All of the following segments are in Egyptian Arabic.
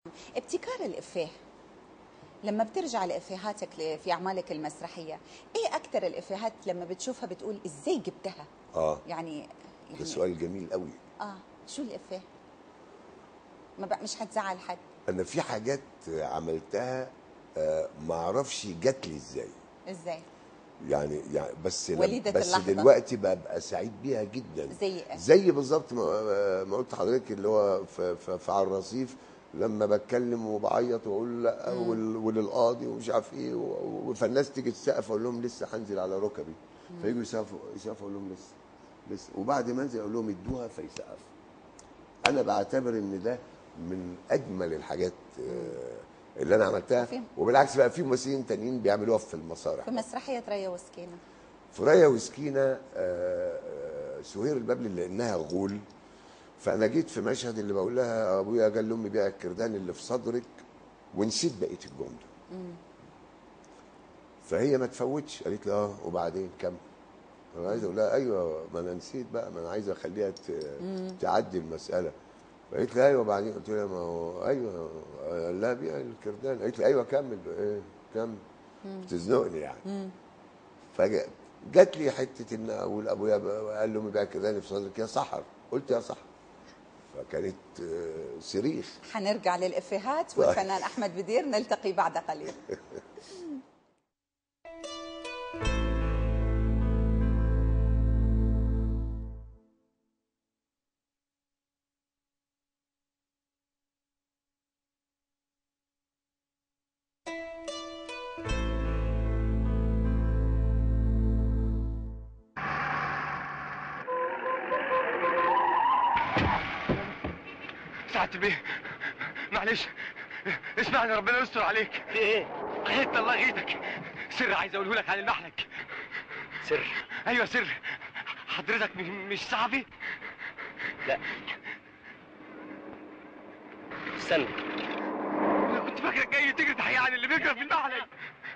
ابتكار الإفيه لما بترجع لإفيهاتك ل- في أعمالك المسرحية إيه أكثر الإفيهات لما بتشوفها بتقول إزاي جبتها اه يعني ده يعني سؤال جميل قوي آه شو الإفيه ما بقى مش هتزعل حد انا في حاجات عملتها آه، ما اعرفش جات لي ازاي إزاي يعني يعني بس لم- وليدة بس اللحظة. دلوقتي ببقى سعيد بيها جدا زي إيه؟ زي بالظبط ما ما قلت لحضرتك اللي هو في, في, في على الرصيف لما بتكلم وبعيط واقول لا وال- وللقاضي ومش عارف ايه و- و- فالناس تيجي تسقف اقول لهم لسه هنزل على ركبي فيجوا يسقفوا يسقفوا اقول لهم لسه لسه وبعد ما انزل اقول لهم ادوها فيسقفوا انا بعتبر ان ده من اجمل الحاجات آه، اللي انا عملتها وفي- وبالعكس بقى في ممثلين تانيين بيعملوها في المسارح في مسرحية ريا وسكينة فرايا وسكينه آه، آه، سهير البابلي لانها غول فانا جيت في مشهد اللي بقول لها ابويا قال لامي بيع الكردان اللي في صدرك ونسيت بقيه الجمله فهي ما تفوتش قالت لي اه وبعدين كمل انا عايز اقول لها ايوه ما انا نسيت بقى ما انا عايز اخليها ت- تعدي المساله فقالت لي ايوه وبعدين قلت لها ما هو ايوه قال لها بيع الكردان قالت لي ايوه كمل ايه كمل بتزنقني يعني فجات لي حته ان اقول ابويا ب- قال له بيع كردان في صدرك يا سحر قلت يا سحر فكانت آه، صريخ حنرجع للإفيهات والفنان أحمد بدير نلتقي بعد قليل سعادة البيه معلش اسمعني ربنا يستر عليك في ايه؟ حيت الله يغيثك سر عايز اقوله لك عن المحلك سر ايوه سر حضرتك م- مش صحفي؟ لا استنى انا كنت فاكرك جاي تجري تحقيق عن اللي بيجرى في المحلك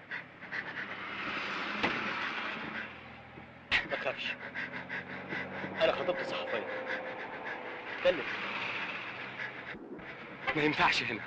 ما تخافش انا خطبت صحفيه اتكلم ما ينفعش هنا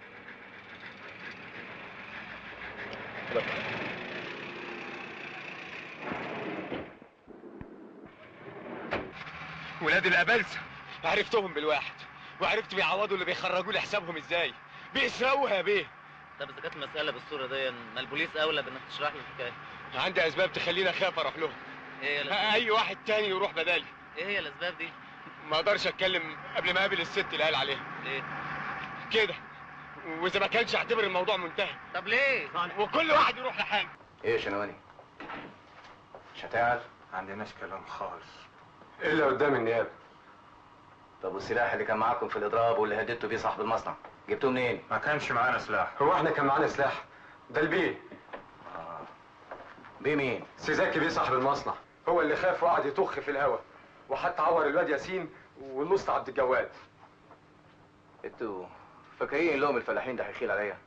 ولاد الابلسه عرفتهم بالواحد وعرفت بيعوضوا اللي بيخرجوا لي حسابهم ازاي بيسرقوها يا بيه طب اذا كانت المساله بالصوره دي ما البوليس اولى بانك تشرح له الحكايه عندي اسباب تخليني اخاف اروح لهم ايه هي الاسباب اي واحد تاني يروح بدالي ايه هي الاسباب دي ما اقدرش اتكلم قبل ما اقابل الست اللي قال عليها ليه كده واذا ما كانش اعتبر الموضوع منتهي طب ليه وكل واحد يروح لحاله ايه يا شنواني مش هتعال عندناش كلام خالص الا قدام النيابه طب والسلاح اللي كان معاكم في الاضراب واللي هددتوا بيه صاحب المصنع جبتوه منين ما كانش معانا سلاح هو احنا كان معانا سلاح ده البيه بيه مين سيزاكي بيه صاحب المصنع هو اللي خاف وقعد يطخ في الهوا وحتى عور الواد ياسين والنص عبد الجواد انتوا فاكرين لهم الفلاحين ده هيخيل عليا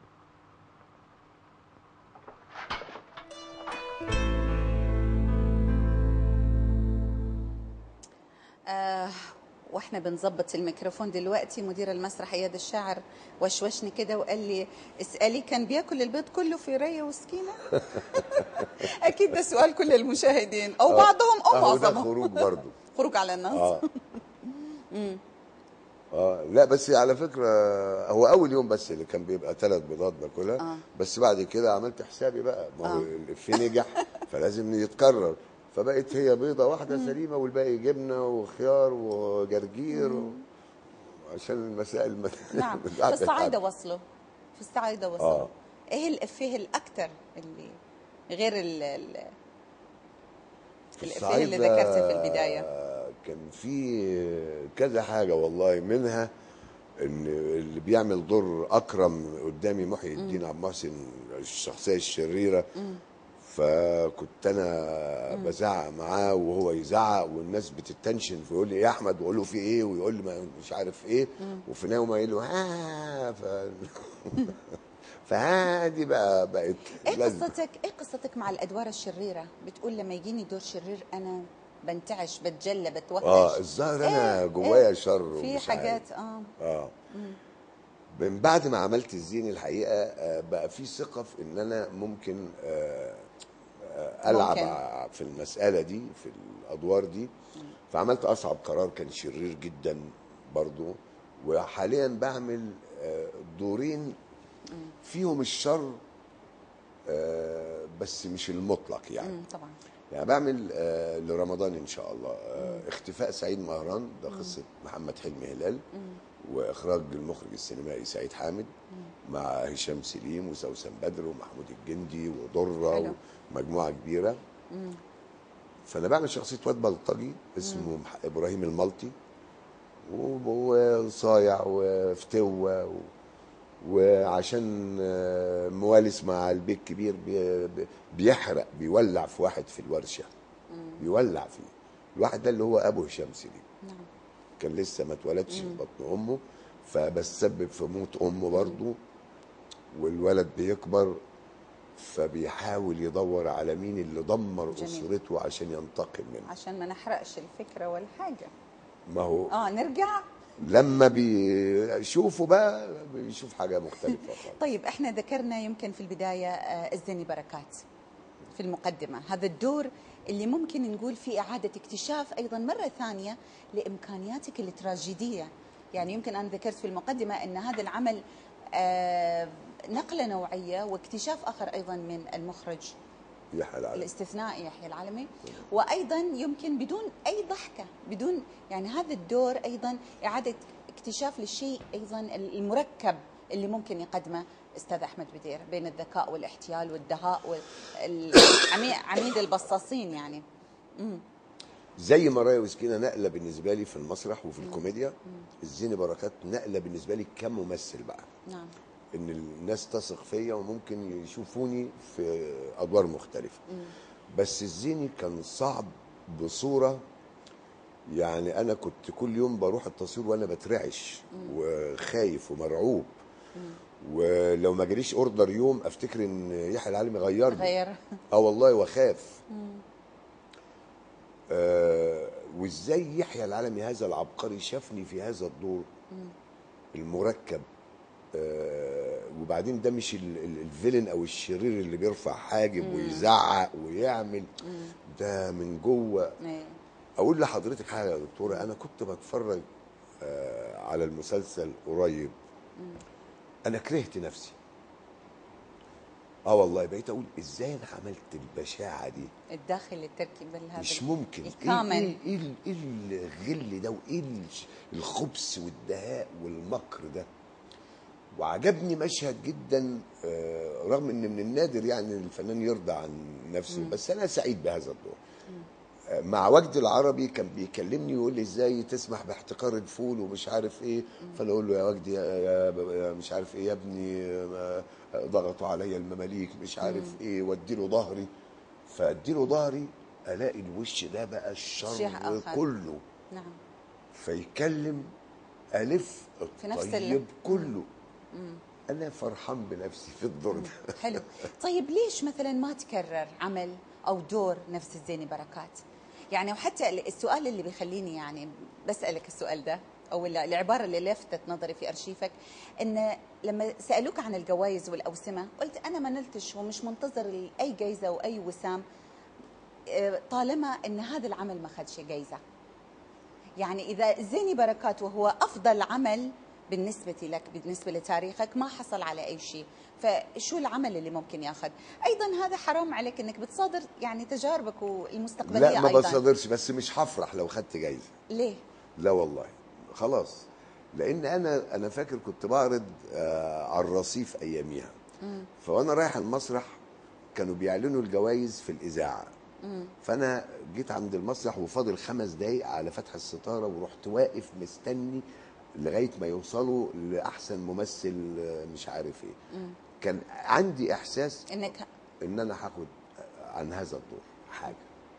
آه واحنا بنظبط الميكروفون دلوقتي مدير المسرح اياد الشاعر وشوشني كده وقال لي اسالي كان بياكل البيض كله في ريا وسكينه اكيد ده سؤال كل المشاهدين او بعضهم او اهو ده معظمهم خروج برضه خروج على النص اه اه لا بس على فكره هو اول يوم بس اللي كان بيبقى ثلاث بيضات باكلها آه. بس بعد كده عملت حسابي بقى ما هو آه. الإفيه نجح فلازم يتكرر فبقت هي بيضه واحده سليمه والباقي جبنه وخيار وجرجير و... عشان المسائل ما نعم بتاعت في الصعايده الحد. وصلوا في الصعايده وصلوا آه. ايه الافيه الاكثر اللي غير ال ال الافيه اللي الصعيدة ذكرته في البدايه كان في كذا حاجه والله منها ان اللي بيعمل دور اكرم قدامي محي الدين عبد المحسن الشخصيه الشريره فكنت انا بزعق معاه وهو يزعق والناس بتتنشن فيقول لي يا احمد واقول له في ايه ويقول لي ما مش عارف ايه وفي نومه يقول له ها ف... فهذه بقى بقت ايه لازمة. قصتك ايه قصتك مع الادوار الشريره بتقول لما يجيني دور شرير انا بنتعش بتجلى بتوهش اه الظاهر انا إيه؟ جوايا إيه؟ شر في ومش حاجات عارف. اه اه من بعد ما عملت الزين الحقيقه آه، بقى في ثقه في ان انا ممكن آه، آه، العب ممكن. ع- في المساله دي في الادوار دي فعملت اصعب قرار كان شرير جدا برضو وحاليا بعمل آه، دورين فيهم الشر آه، بس مش المطلق يعني مم، طبعا يعني بعمل آه لرمضان ان شاء الله آه اختفاء سعيد مهران ده قصه محمد حلمي هلال واخراج المخرج السينمائي سعيد حامد مع هشام سليم وسوسن بدر ومحمود الجندي وضره حلو. ومجموعه كبيره فانا بعمل شخصيه واد بلطجي اسمه مح- ابراهيم الملطي و- وصايع وفتوه و... وعشان آه، موالس مع البيت كبير بي- بي- بيحرق بيولع في واحد في الورشه بيولع فيه الواحد ده اللي هو ابو هشام سليم نعم كان لسه ما اتولدش في بطن امه فبسبب في موت امه برضه والولد بيكبر فبيحاول يدور على مين اللي دمر جميل. اسرته عشان ينتقم منه عشان ما نحرقش الفكره ولا حاجه ما هو اه نرجع لما بيشوفوا بقى بيشوف حاجه مختلفه خالص طيب احنا ذكرنا يمكن في البدايه آه، الزني بركات في المقدمه هذا الدور اللي ممكن نقول فيه اعاده اكتشاف ايضا مره ثانيه لامكانياتك التراجيديه يعني يمكن انا ذكرت في المقدمه ان هذا العمل آه، نقله نوعيه واكتشاف اخر ايضا من المخرج يحيى العالم الاستثنائي يحيى العلمي وايضا يمكن بدون اي ضحكه بدون يعني هذا الدور ايضا اعاده اكتشاف للشيء ايضا المركب اللي ممكن يقدمه استاذ احمد بدير بين الذكاء والاحتيال والدهاء وعميد البصاصين يعني زي ما رايا وسكينه نقله بالنسبه لي في المسرح وفي الكوميديا الزيني بركات نقله بالنسبه لي كممثل بقى نعم ان الناس تثق فيا وممكن يشوفوني في ادوار مختلفه بس الزيني كان صعب بصوره يعني انا كنت كل يوم بروح التصوير وانا بترعش وخايف ومرعوب ولو ما جاليش اوردر يوم افتكر ان يحيى العالمي غيرني غير اه والله واخاف آه وازاي يحيى العالمي هذا العبقري شافني في هذا الدور المركب آه وبعدين ده مش ال- ال- الفيلن او الشرير اللي بيرفع حاجب ويزعق ويعمل ده من جوه إيه. اقول لحضرتك حاجه يا دكتوره انا كنت بتفرج آه على المسلسل قريب انا كرهت نفسي اه والله بقيت اقول ازاي انا عملت البشاعه دي الداخل التركيب هذا مش ممكن ايه الكامل ايه ايه, ال- إيه الغل ده وايه الش- الخبث والدهاء والمكر ده وعجبني مشهد جدا آه، رغم ان من النادر يعني الفنان يرضى عن نفسه بس انا سعيد بهذا الدور آه، مع وجد العربي كان بيكلمني ويقول لي ازاي تسمح باحتكار الفول ومش عارف ايه فانا اقول له يا وجدي يا, يا, يا مش عارف ايه يا ابني آه، ضغطوا عليا المماليك مش عارف ايه وادي له ظهري فادي له ظهري الاقي الوش ده بقى الشر شيء آخر. كله نعم فيكلم الف في نفس ال- الطيب كله انا فرحان بنفسي في الدور ده حلو طيب ليش مثلا ما تكرر عمل او دور نفس الزيني بركات يعني وحتى السؤال اللي بيخليني يعني بسالك السؤال ده او ال- العباره اللي لفتت نظري في ارشيفك ان لما سالوك عن الجوائز والاوسمه قلت انا ما نلتش ومش منتظر اي جائزه واي وسام آه، طالما ان هذا العمل ما خدش جائزه يعني اذا زيني بركات وهو افضل عمل بالنسبه لك بالنسبه لتاريخك ما حصل على اي شيء فشو العمل اللي ممكن ياخذ ايضا هذا حرام عليك انك بتصادر يعني تجاربك والمستقبليه لا ما ايضا بصادرش بس مش هفرح لو خدت جايزه ليه لا والله خلاص لان انا انا فاكر كنت بعرض آه على الرصيف اياميها فوانا رايح المسرح كانوا بيعلنوا الجوائز في الاذاعه فانا جيت عند المسرح وفاضل خمس دقايق على فتح الستاره ورحت واقف مستني لغايه ما يوصلوا لاحسن ممثل آه، مش عارف ايه كان عندي احساس انك ان انا هاخد عن هذا الدور حاجه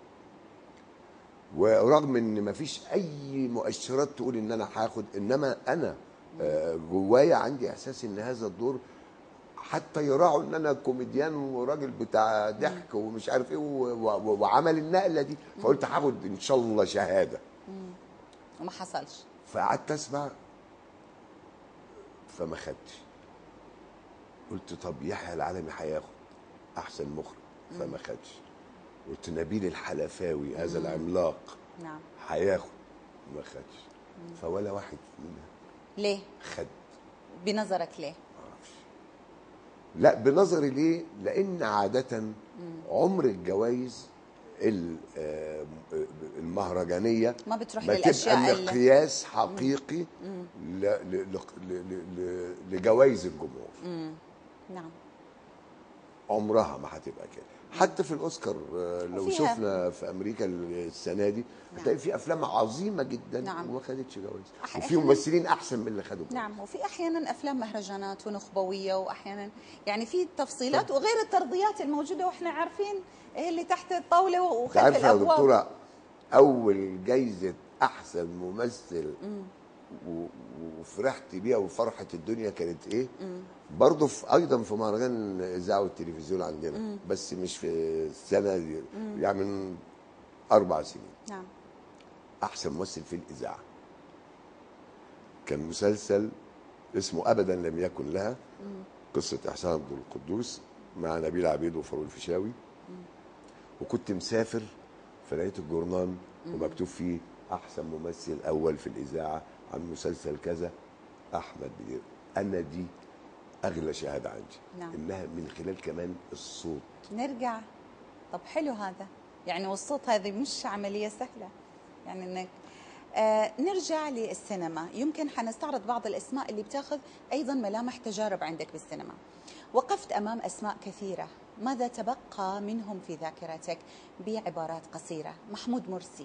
ورغم ان مفيش اي مؤشرات تقول ان انا هاخد انما انا آه، جوايا عندي احساس ان هذا الدور حتى يراعوا ان انا كوميديان وراجل بتاع ضحك ومش عارف ايه و- و- وعمل النقله دي فقلت هاخد ان شاء الله شهاده وما حصلش فقعدت اسمع فما خدش قلت طب يحيى العالمي هياخد احسن مخرج فما خدش قلت نبيل الحلفاوي هذا العملاق نعم هياخد ما خدش فولا واحد فينا ليه خد بنظرك ليه معرفش لا بنظري ليه لان عاده عمر الجوائز ال- آه، المهرجانيه ما بتروح ما للاشياء تبقى اللي مقياس حقيقي ل- ل- ل- ل- ل- لجوائز الجمهور نعم عمرها ما هتبقى كده حتى في الاوسكار آه، لو وفيها- شفنا في امريكا السنه دي هتلاقي في افلام عظيمه جدا نعم. وما خدتش جوائز أح- وفي إحنا- ممثلين احسن من اللي خدوا جوائز. نعم وفي احيانا افلام مهرجانات ونخبويه واحيانا يعني في تفصيلات وغير الترضيات الموجوده واحنا عارفين ايه اللي تحت الطاوله انت وخلف عارفه يا الابواب دكتوره اول جايزه احسن ممثل و- وفرحت بيها وفرحه الدنيا كانت ايه برضه في ايضا في مهرجان الاذاعه والتلفزيون عندنا بس مش في السنه دي يعني من اربع سنين نعم احسن ممثل في الاذاعه كان مسلسل اسمه ابدا لم يكن لها قصه احسان عبد القدوس مع نبيل عبيد وفاروق الفيشاوي وكنت مسافر فلقيت الجورنان ومكتوب فيه احسن ممثل اول في الاذاعه عن مسلسل كذا احمد بدير انا دي اغلى شهاده عندي نعم. انها من خلال كمان الصوت نرجع طب حلو هذا يعني والصوت هذه مش عمليه سهله يعني انك آه نرجع للسينما يمكن حنستعرض بعض الاسماء اللي بتاخذ ايضا ملامح تجارب عندك بالسينما وقفت امام اسماء كثيره ماذا تبقى منهم في ذاكرتك بعبارات قصيره محمود مرسي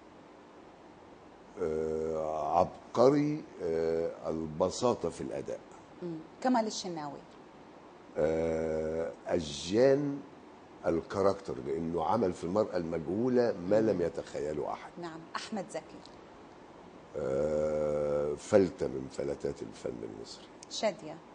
آه عبقري آه البساطه في الاداء مم. كمال الشناوي آه، أجان الكاركتر لأنه عمل في المرأة المجهولة ما لم يتخيله أحد نعم احمد زكي آه، فلتة من فلتات الفن المصري شاديه